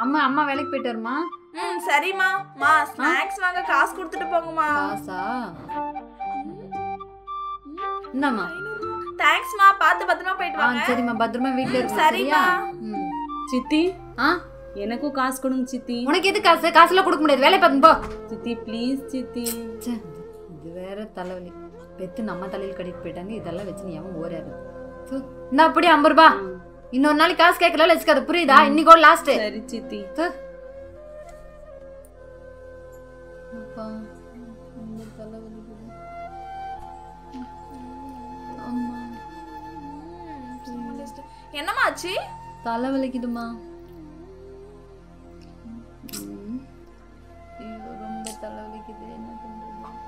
அம்மா அம்மா வேலைக்கு போயிட்டு வருமா ம் சரிம்மா மா ஸ்நாக்ஸ் வாங்க காசு கொடுத்துட்டு போங்கம்மா காசா என்னம்மா தேங்க்ஸ்மா பார்த்து பத்திரமா போயிட்டு ஆ வாங்க சரிம்மா பத்திரமா வீட்ல இருக்கு சரிம்மா. சரியா ம். சித்தி ஆ எனக்கும் காசு கொடுங்க சித்தி உனக்கு எது காசு காசுல கொடுக்க முடியாது வேலை பார்த்து போ சித்தி ப்ளீஸ் சித்தி ச்சே, இது வேற தலைவலி பெத்து நம்ம தலையில் கட்டிட்டு போயிட்டாங்க இதெல்லாம் வச்சு நீ அவன் ஓராது இந்த அப்படி ஐம்பது ரூபா இன்னொரு நாளைக்கு காசு கேட்கல வச்சுக்காது புரியுதா இன்னைக்கோட லாஸ்ட் சரி சித்தி அப்பா ரொம்ப தலைவலிக்குது அம்மா என்னம்மா ஆச்சு தலைவலிக்குதுமா ம். ஐயோ, ரொம்ப தலைவலிக்குது என்ன பண்றது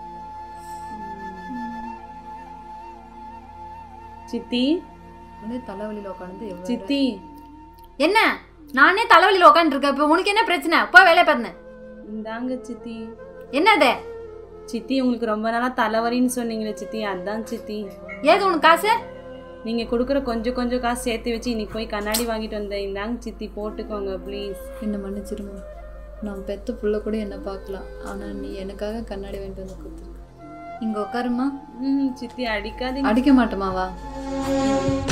சித்தி உடனே தலைவலியில உட்காந்து எவ்வளவு சித்தி என்ன நானே தலைவலியில உட்காந்து இருக்கேன் இப்போ உனக்கு என்ன பிரச்சனை போ வேலையை பார்த்தேன் இந்தாங்க சித்தி என்னது சித்தி உங்களுக்கு ரொம்ப நாளா தலைவலின்னு சொன்னீங்களே சித்தி அதான் சித்தி ஏது உனக்கு காசு நீங்க கொடுக்குற கொஞ்சம் கொஞ்சம் காசு சேர்த்து வச்சு இன்னைக்கு போய் கண்ணாடி வாங்கிட்டு வந்தேன் இந்தாங்க சித்தி போட்டுக்கோங்க ப்ளீஸ் என்ன மன்னிச்சிருமா நான் பெத்த புள்ள கூட என்ன பார்க்கலாம் ஆனா நீ எனக்காக கண்ணாடி வாங்கிட்டு வந்து கொடுத்துருக்க இங்க உட்காருமா ம் சித்தி அடிக்காதீங்க அடிக்க மாட்டோமா வா